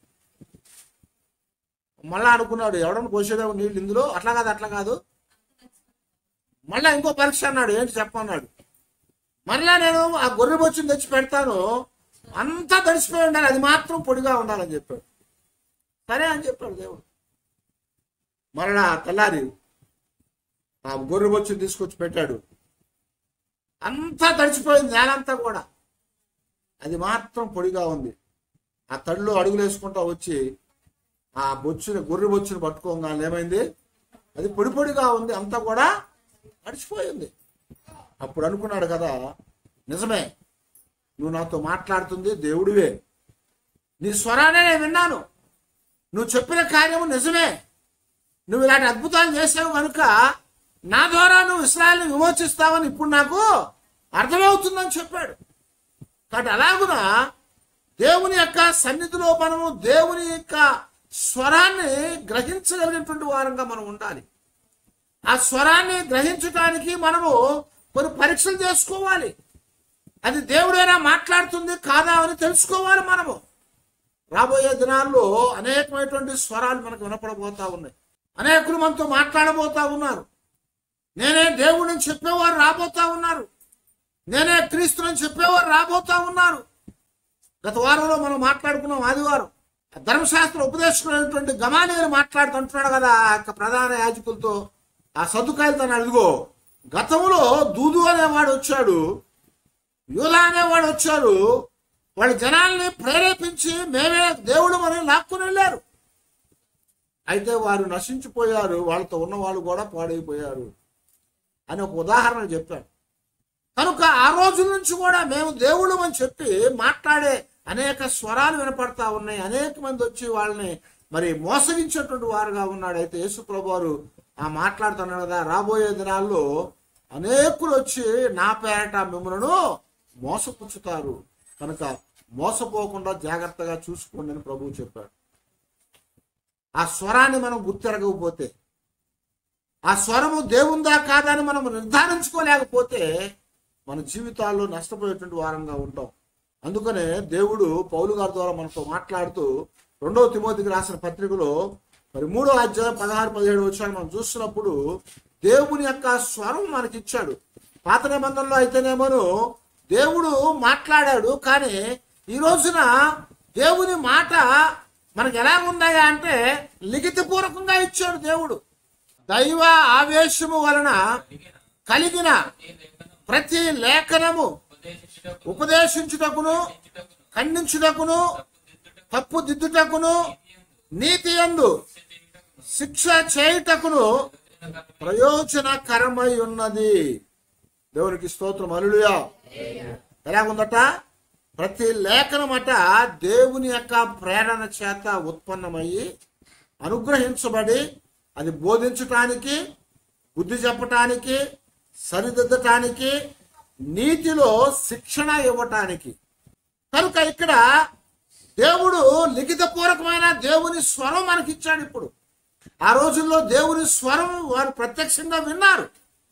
మళ్ళా అనుకున్నాడు ఎవడన్నా పోసేదేమో నీళ్ళు ఇందులో అట్లా కాదు అట్లా కాదు మళ్ళా ఇంకో పరీక్ష అన్నాడు ఏంటి చెప్పన్నాడు మళ్ళా నేను ఆ గొర్రె బొచ్చుని తెచ్చి పెడతాను అంతా తడిసిపోయి ఉండాలి అది మాత్రం పొడిగా ఉండాలని చెప్పాడు సరే అని చెప్పాడు దేవుడు మరలా తెల్లారి ఆ గొర్రె బొచ్చుని తీసుకొచ్చి పెట్టాడు అంతా తడిచిపోయింది నేలంతా కూడా అది మాత్రం పొడిగా ఉంది ఆ తడిలో అడుగులు వేసుకుంటా వచ్చి ఆ బొచ్చుని గొర్రె బొచ్చుని పట్టుకోగానే ఏమైంది అది పొడి పొడిగా ఉంది అంతా కూడా తడిచిపోయింది అప్పుడు అనుకున్నాడు కదా నిజమే నువ్వు నాతో మాట్లాడుతుంది దేవుడివే నీ స్వరానే నేను విన్నాను నువ్వు చెప్పిన కార్యము నిజమే నువ్వు ఇలాంటి అద్భుతాలు చేసావు కనుక నా ద్వారా నువ్వు ఇస్రాయల్ని విమోచిస్తావని ఇప్పుడు నాకు అర్థమవుతుందని చెప్పాడు కాబట్టి అలాగున దేవుని యొక్క సన్నిధిలో మనము దేవుని యొక్క స్వరాన్ని గ్రహించగలిగినటువంటి వారంగా మనం ఉండాలి ఆ స్వరాన్ని గ్రహించడానికి మనము కొన్ని పరీక్షలు చేసుకోవాలి అది దేవుడైనా మాట్లాడుతుంది కాదా అని తెలుసుకోవాలి మనము రాబోయే దినాల్లో అనేకమైనటువంటి స్వరాలు మనకు వినపడబోతా ఉన్నాయి అనేకులు మనతో మాట్లాడబోతా ఉన్నారు నేనే దేవుడిని చెప్పేవారు రాబోతా ఉన్నారు నేనే క్రీస్తుని చెప్పేవారు రాబోతా ఉన్నారు గత వారంలో మనం మాట్లాడుకున్నాం ఆదివారం ధర్మశాస్త్ర ఉపదేశకుడైనటువంటి గమానీయులు మాట్లాడుతుంటున్నాడు కదా ఆ యొక్క ప్రధాన యాజకులతో ఆ సదుకాయలతో అదిగో గతంలో దూదు అనేవాడు వచ్చాడు యూదా అనేవాడు వచ్చారు వాళ్ళ జనాల్ని ప్రేరేపించి మేమే దేవుడు మనం లాక్కుని వెళ్ళారు అయితే వారు నశించిపోయారు వాళ్ళతో ఉన్న వాళ్ళు కూడా పాడైపోయారు అని ఒక ఉదాహరణ చెప్పాడు కనుక ఆ రోజుల నుంచి కూడా మేము దేవుడు అని చెప్పి మాట్లాడే అనేక స్వరాలు వినపడతా ఉన్నాయి అనేక మంది వచ్చి వాళ్ళని మరి మోసగించేటువంటి వారుగా ఉన్నాడు అయితే యేసు ప్రభు వారు ఆ మాట్లాడుతున్నాడు కదా రాబోయే దినాల్లో అనేకులు వచ్చి నా పేరట మిమ్మల్ని మోసపుచ్చుతారు కనుక మోసపోకుండా జాగ్రత్తగా చూసుకోండి అని ప్రభువు చెప్పాడు ఆ స్వరాన్ని మనం గుర్తెరగకపోతే ఆ స్వరము దేవుందా కాదా అని మనం నిర్ధారించుకోలేకపోతే మన జీవితాల్లో నష్టపోయేటువంటి వారంగా ఉంటాం అందుకనే దేవుడు పౌలు గారి ద్వారా మనతో మాట్లాడుతూ రెండవ తిమోతికి రాసిన పత్రికలో మరి మూడో అధ్యాయం పదహారు పదిహేడు వచ్చాను మనం చూస్తున్నప్పుడు దేవుని యొక్క స్వరం మనకి ఇచ్చాడు పాత నిబంధనలో అయితేనేమోను దేవుడు మాట్లాడాడు కానీ ఈ రోజున దేవుని మాట మనకు ఎలా ఉన్నాయా అంటే లిఖితపూర్వకంగా ఇచ్చాడు దేవుడు దైవ ఆవేశము వలన కలిగిన ప్రతి లేఖనము ఉపదేశించుటకును ఖండించుటకును తప్పు దిద్దుటకును నీతి యందు శిక్ష చేయుటకును ప్రయోజనకరమై ఉన్నది దేవునికి స్తోత్రం అలులుయా ఎలాగుందట ప్రతి లేఖనమట దేవుని యొక్క ప్రేరణ చేత ఉత్పన్నమయ్యి అనుగ్రహించబడి అది బోధించటానికి బుద్ధి చెప్పటానికి సరిదిద్దటానికి నీతిలో శిక్షణ ఇవ్వటానికి కనుక ఇక్కడ దేవుడు లిఖితపూర్వకమైన దేవుని స్వరం మనకిచ్చాడు ఇప్పుడు ఆ రోజుల్లో దేవుని స్వరం వారు ప్రత్యక్షంగా విన్నారు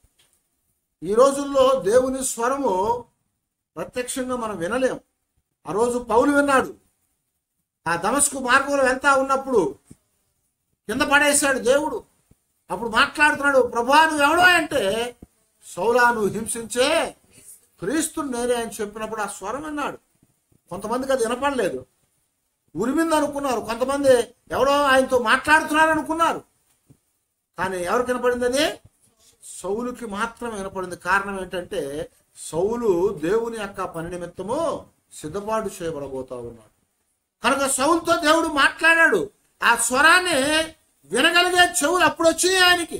ఈ రోజుల్లో దేవుని స్వరము ప్రత్యక్షంగా మనం వినలేం ఆ రోజు పౌలు విన్నాడు ఆ దమస్కు మార్గంలో వెళ్తా ఉన్నప్పుడు కింద పడేశాడు దేవుడు అప్పుడు మాట్లాడుతున్నాడు ప్రభా నువ్వు ఎవడో అంటే సౌలా నువ్వు హింసించే క్రీస్తు నేనే అని చెప్పినప్పుడు ఆ స్వరం విన్నాడు కొంతమందికి అది వినపడలేదు ఉరిమింది అనుకున్నారు కొంతమంది ఎవడో ఆయనతో మాట్లాడుతున్నారు అనుకున్నారు కానీ ఎవరికి వినపడింది అది సౌలుకి మాత్రం వినపడింది కారణం ఏంటంటే సౌలు దేవుని యొక్క పని నిమిత్తము సిద్ధపాటు చేయబడబోతా ఉన్నాడు కనుక సౌలుతో దేవుడు మాట్లాడాడు ఆ స్వరాన్ని వినగలిగే చెవులు అప్పుడు వచ్చినాయి ఆయనకి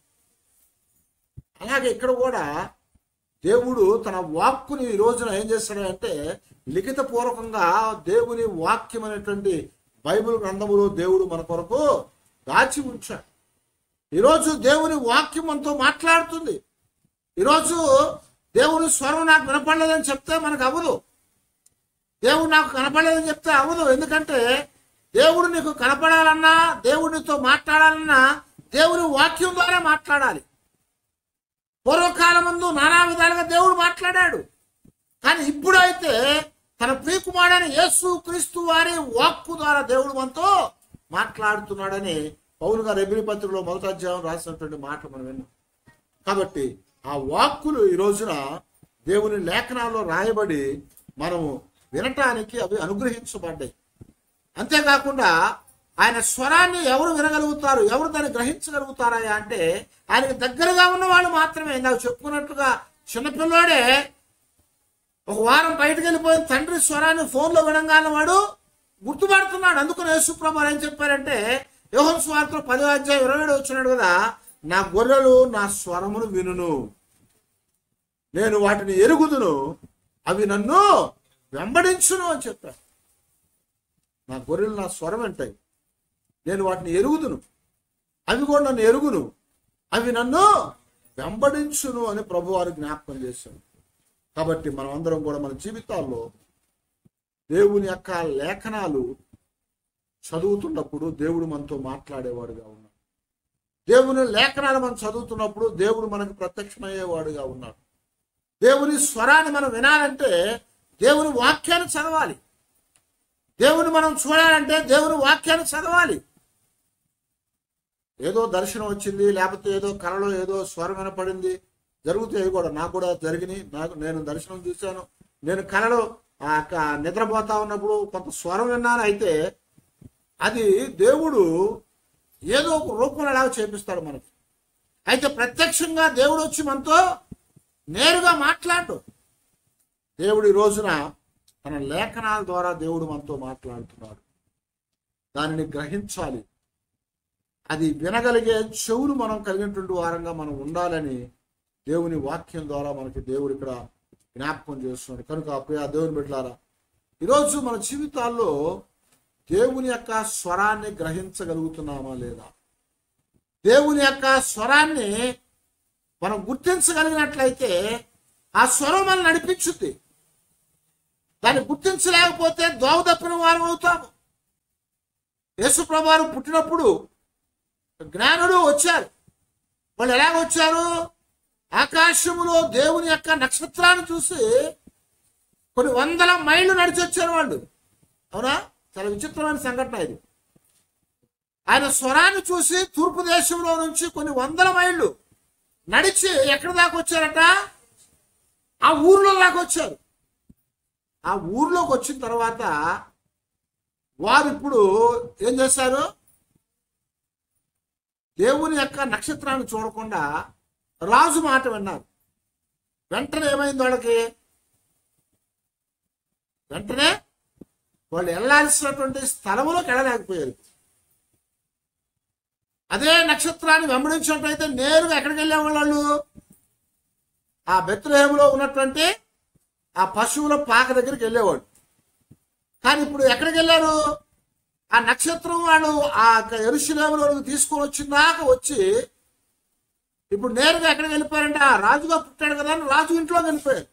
అలాగే ఇక్కడ కూడా దేవుడు తన వాక్కుని ఈ రోజున ఏం చేస్తాడంటే లిఖిత పూర్వకంగా దేవుని వాక్యం అనేటువంటి బైబిల్ గ్రంథములో దేవుడు మన కొరకు దాచి ఉంచాడు ఈరోజు దేవుని వాక్యం మనతో మాట్లాడుతుంది ఈరోజు దేవుని స్వరం నాకు వినపడలేదని చెప్తే మనకు అవ్వదు దేవుడు నాకు కనపడలేదని చెప్తే అవ్వదు ఎందుకంటే దేవుడు నీకు కనపడాలన్నా దేవుడు నీతో మాట్లాడాలన్నా దేవుని వాక్యం ద్వారా మాట్లాడాలి పూర్వకాలం ముందు నానా విధాలుగా దేవుడు మాట్లాడాడు కానీ ఇప్పుడైతే తన ప్రియకుమారుడైన యేసు క్రీస్తు వారి వాక్కు ద్వారా దేవుడు మనతో మాట్లాడుతున్నాడని పౌలు గారు ఎబ్రి పత్రికలో మొదటి అధ్యాయం రాసినటువంటి మాటలు మనం విన్నాం కాబట్టి ఆ వాక్కులు ఈ రోజున దేవుని లేఖనాల్లో రాయబడి మనము వినటానికి అవి అనుగ్రహించబడ్డాయి అంతేకాకుండా ఆయన స్వరాన్ని ఎవరు వినగలుగుతారు ఎవరు దాన్ని గ్రహించగలుగుతారా అంటే ఆయనకి దగ్గరగా ఉన్న వాళ్ళు మాత్రమే నాకు చెప్పుకున్నట్లుగా చిన్నపిల్లోడే ఒక వారం బయటకు వెళ్ళిపోయిన తండ్రి స్వరాన్ని ఫోన్లో వినంగానే వాడు గుర్తుపడుతున్నాడు అందుకని యేసుప్రభు ఏం చెప్పారంటే యోహన్ స్వార్థలో పదో అధ్యాయం ఇరవై ఏడు వచ్చినాడు కదా నా గొర్రెలు నా స్వరమును వినును నేను వాటిని ఎరుగుదును అవి నన్ను వెంబడించును అని చెప్పారు నా గొర్రెలు నా స్వరం వింటాయి నేను వాటిని ఎరుగుదును అవి కూడా నన్ను ఎరుగును అవి నన్ను వెంబడించును అని ప్రభు వారు జ్ఞాపకం చేశారు కాబట్టి మనం అందరం కూడా మన జీవితాల్లో దేవుని యొక్క లేఖనాలు చదువుతున్నప్పుడు దేవుడు మనతో మాట్లాడేవాడుగా ఉన్నాడు దేవుని లేఖనాలు మనం చదువుతున్నప్పుడు దేవుడు మనకు ప్రత్యక్షమయ్యేవాడుగా ఉన్నాడు దేవుని స్వరాన్ని మనం వినాలంటే దేవుని వాక్యాన్ని చదవాలి దేవుని మనం చూడాలంటే దేవుని వాక్యాన్ని చదవాలి ఏదో దర్శనం వచ్చింది లేకపోతే ఏదో కళలో ఏదో స్వరం వినపడింది జరుగుతాయి కూడా నాకు కూడా జరిగినాయి నాకు నేను దర్శనం చూశాను నేను కళలో ఆ క- నిద్రపోతా ఉన్నప్పుడు కొంత స్వరం విన్నాను అయితే అది దేవుడు ఏదో ఒక రూపంలో అలాగ చేపిస్తాడు మనకి అయితే ప్రత్యక్షంగా దేవుడు వచ్చి మనతో నేరుగా మాట్లాడు దేవుడు ఈ రోజున తన లేఖనాల ద్వారా దేవుడు మనతో మాట్లాడుతున్నాడు దానిని గ్రహించాలి అది వినగలిగే చెవులు మనం కలిగినటువంటి వారంగా మనం ఉండాలని దేవుని వాక్యం ద్వారా మనకి దేవుడు ఇక్కడ జ్ఞాపకం చేస్తున్నాడు కనుక ప్రియ దేవుని బిడ్డలారా ఈరోజు మన జీవితాల్లో దేవుని యొక్క స్వరాన్ని గ్రహించగలుగుతున్నామా లేదా దేవుని యొక్క స్వరాన్ని మనం గుర్తించగలిగినట్లయితే ఆ స్వరం మనం నడిపించుద్ది దాన్ని గుర్తించలేకపోతే దోవ తప్పిన వారం అవుతాము యేసుప్రభువారు పుట్టినప్పుడు జ్ఞానుడు వచ్చారు వాళ్ళు ఎలాగ వచ్చారు ఆకాశములో దేవుని యొక్క నక్షత్రాన్ని చూసి కొన్ని వందల మైళ్ళు నడిచి వచ్చారు వాళ్ళు అవునా చాలా విచిత్రమైన సంఘటన ఇది ఆయన స్వరాన్ని చూసి తూర్పు దేశంలో నుంచి కొన్ని వందల మైళ్ళు నడిచి ఎక్కడి దాకా వచ్చారట ఆ ఊర్లో దాకా వచ్చారు ఆ ఊర్లోకి వచ్చిన తర్వాత వారు ఇప్పుడు ఏం చేశారు దేవుని యొక్క నక్షత్రాన్ని చూడకుండా రాజు మాట విన్నారు వెంటనే ఏమైంది వాళ్ళకి వెంటనే వాళ్ళు వెళ్ళాల్సినటువంటి స్థలములోకి వెళ్ళలేకపోయారు అదే నక్షత్రాన్ని వెంబడించినట్లయితే నేరుగా ఎక్కడికి వెళ్ళేవాళ్ళు వాళ్ళు ఆ బెత్రహేములో ఉన్నటువంటి ఆ పశువుల పాక దగ్గరికి వెళ్ళేవాడు కానీ ఇప్పుడు ఎక్కడికి వెళ్ళారు ఆ నక్షత్రం వాళ్ళు ఆ ఎరుశలేములో తీసుకొని వచ్చిందాక వచ్చి ఇప్పుడు నేరుగా ఎక్కడికి వెళ్ళిపోయారంటే ఆ రాజుగా పుట్టాడు కదా అని రాజు ఇంట్లోకి వెళ్ళిపోయారు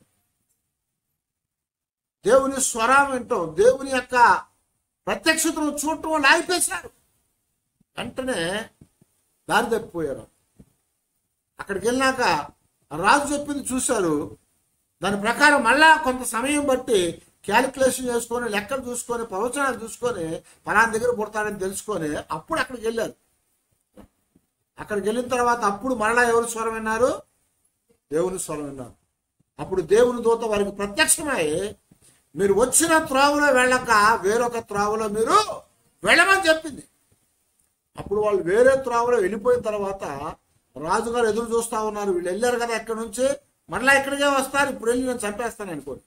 దేవుని స్వరం వింటాం దేవుని యొక్క ప్రత్యక్షతను చూడటం వాళ్ళు ఆగిపేశారు వెంటనే దారి తప్పిపోయారు అక్కడికి వెళ్ళాక రాజు చెప్పింది చూశారు దాని ప్రకారం మళ్ళా కొంత సమయం బట్టి క్యాలిక్యులేషన్ చేసుకొని లెక్కలు చూసుకొని ప్రవచనాలు చూసుకొని పలానా దగ్గర పుడతాడని తెలుసుకొని అప్పుడు అక్కడికి వెళ్ళారు అక్కడికి వెళ్ళిన తర్వాత అప్పుడు మరలా ఎవరు స్వరం విన్నారు దేవుని స్వరం విన్నారు అప్పుడు దేవుని దూత వారికి ప్రత్యక్షమై మీరు వచ్చిన త్రోవలో వెళ్ళక వేరొక త్రోవలో మీరు వెళ్ళమని చెప్పింది అప్పుడు వాళ్ళు వేరే త్రోవలో వెళ్ళిపోయిన తర్వాత రాజుగారు ఎదురు చూస్తా ఉన్నారు వీళ్ళు వెళ్ళారు కదా ఎక్కడి నుంచి మళ్ళా ఇక్కడికే వస్తారు ఇప్పుడు వెళ్ళి నేను చంపేస్తాను అనుకోండి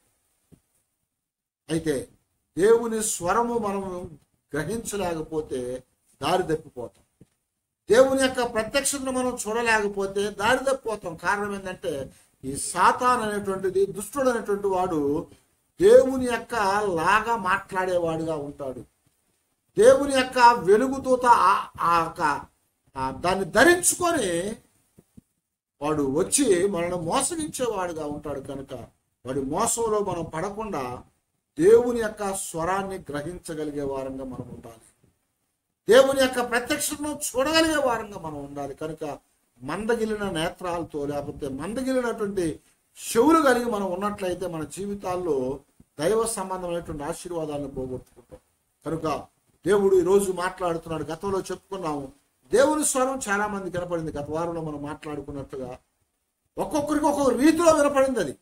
అయితే దేవుని స్వరము మనము గ్రహించలేకపోతే దారి తప్పిపోతాం దేవుని యొక్క ప్రత్యక్షతను మనం చూడలేకపోతే దారి తప్పిపోతాం కారణం ఏంటంటే ఈ సాతాన్ అనేటువంటిది దుష్టుడు అనేటువంటి వాడు దేవుని యొక్క లాగా మాట్లాడేవాడుగా ఉంటాడు దేవుని యొక్క వెలుగుతూత ఆ- ఆ యొక్క ఆ దాన్ని ధరించుకొని వాడు వచ్చి మనల్ని మోసగించేవాడుగా ఉంటాడు కనుక వాడి మోసంలో మనం పడకుండా దేవుని యొక్క స్వరాన్ని గ్రహించగలిగే వారంగా మనం ఉండాలి దేవుని యొక్క ప్రత్యక్షతను చూడగలిగే వారంగా మనం ఉండాలి కనుక మందగిలిన నేత్రాలతో లేకపోతే మందగిలినటువంటి చెవులు కలిగి మనం ఉన్నట్లయితే మన జీవితాల్లో దైవ సంబంధమైనటువంటి ఆశీర్వాదాలను పోగొట్టుకుంటాం కనుక దేవుడు ఈ రోజు మాట్లాడుతున్నాడు గతంలో చెప్పుకున్నాము దేవుని స్వరం చాలా మంది వినపడింది గత వారంలో మనం మాట్లాడుకున్నట్టుగా ఒక్కొక్కరికి ఒక్కొక్క రీతిలో వినపడింది అది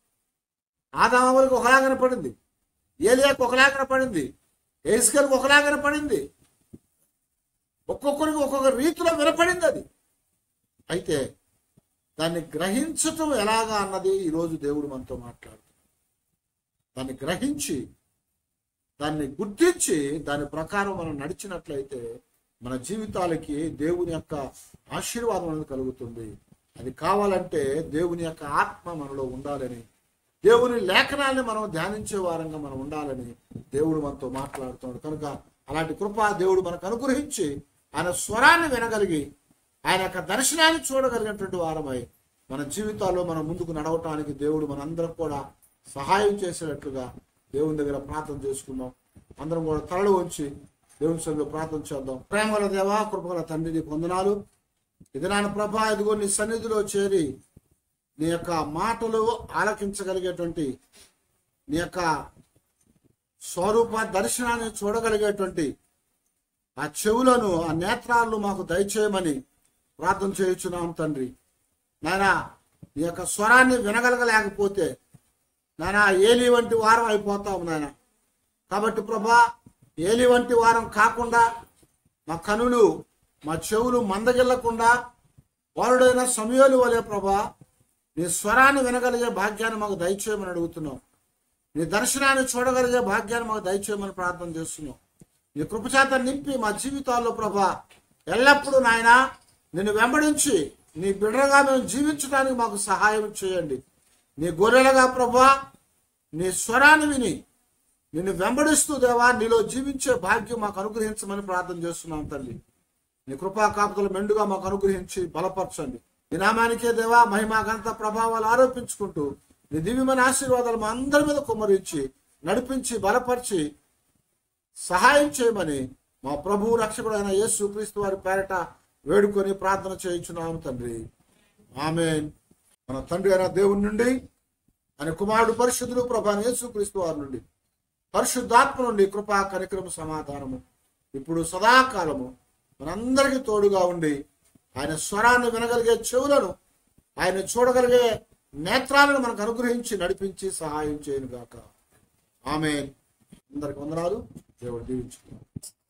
ఆదామరికి ఒకలా కనపడింది ఏలియాకి ఒకలా కనపడింది ఏసుకరికి ఒకలా కనపడింది ఒక్కొక్కరికి ఒక్కొక్క రీతిలో వినపడింది అది అయితే దాన్ని గ్రహించటం ఎలాగా అన్నది ఈరోజు దేవుడు మనతో మాట్లాడుతున్నాడు దాన్ని గ్రహించి దాన్ని గుర్తించి దాని ప్రకారం మనం నడిచినట్లయితే మన జీవితాలకి దేవుని యొక్క ఆశీర్వాదం అనేది కలుగుతుంది అది కావాలంటే దేవుని యొక్క ఆత్మ మనలో ఉండాలని దేవుని లేఖనాల్ని మనం ధ్యానించే వారంగా మనం ఉండాలని దేవుడు మనతో మాట్లాడుతున్నాడు కనుక అలాంటి కృప దేవుడు మనకు అనుగ్రహించి ఆయన స్వరాన్ని వినగలిగి ఆయన యొక్క దర్శనాన్ని చూడగలిగినటువంటి వారమై మన జీవితాల్లో మనం ముందుకు నడవటానికి దేవుడు మనందరం కూడా సహాయం చేసేటట్లుగా దేవుని దగ్గర ప్రార్థన చేసుకుందాం అందరం కూడా తలలు ఉంచి దేవుని సభలో ప్రార్థన చేద్దాం ప్రేమల దేవా కృపగల తండ్రి నీకు వందనాలు ఇది నాన్న ప్రభా ఇదిగో నీ సన్నిధిలో చేరి నీ యొక్క మాటలు ఆలకించగలిగేటువంటి నీ యొక్క స్వరూప దర్శనాన్ని చూడగలిగేటువంటి ఆ చెవులను ఆ నేత్రాలను మాకు దయచేయమని ప్రార్థన చేయుచున్నాం తండ్రి నాయనా నీ యొక్క స్వరాన్ని వినగలగలేకపోతే నాయనా ఏలి వంటి వారం అయిపోతాము నాయన కాబట్టి ప్రభా ఏలి వంటి వారం కాకుండా మా కనులు మా చెవులు మందగిల్లకుండా వారుడైన సమయాలు వలె ప్రభా నీ స్వరాన్ని వినగలిగే భాగ్యాన్ని మాకు దయచేయమని అడుగుతున్నాం నీ దర్శనాన్ని చూడగలిగే భాగ్యాన్ని మాకు దయచేయమని ప్రార్థన చేస్తున్నాం నీ కృపచేత నింపి మా జీవితాల్లో ప్రభా ఎల్లప్పుడూ నాయన నిన్ను వెంబడించి నీ బిడ్డగా మేము జీవించడానికి మాకు సహాయం చేయండి నీ గొర్రెలుగా ప్రభా నీ స్వరాన్ని విని నిన్ను వెంబడిస్తూ దేవా నీలో జీవించే భాగ్యం మాకు అనుగ్రహించమని ప్రార్థన చేస్తున్నాం తల్లి నీ కృపా కాపుతలు మెండుగా మాకు అనుగ్రహించి బలపరచండి నీ నామానికే దేవా మహిమా ఘనత ప్రభావాలు ఆరోపించుకుంటూ నీ దివ్యమైన ఆశీర్వాదాలు మా అందరి మీద కుమ్మరించి నడిపించి బలపరిచి సహాయం చేయమని మా ప్రభువు రక్షకుడు అయిన యేసు క్రీస్తు వారి పేరట వేడుకొని ప్రార్థన చేయించున్నాము తండ్రి ఆమె మన తండ్రి అయిన దేవుని నుండి ఆయన కుమారుడు పరిశుద్ధుడు ప్రభా యేసు క్రీస్తు వారి నుండి పరిశుద్ధాత్మ నుండి కృపా కనికరము సమాధానము ఇప్పుడు సదాకాలము మనందరికీ తోడుగా ఉండి ఆయన స్వరాన్ని వినగలిగే చెవులను ఆయన చూడగలిగే నేత్రాలను మనకు అనుగ్రహించి నడిపించి సహాయం చేయను గాక ఆమె అందరికి వందనాలు దేవుడు దీవించుకున్నాం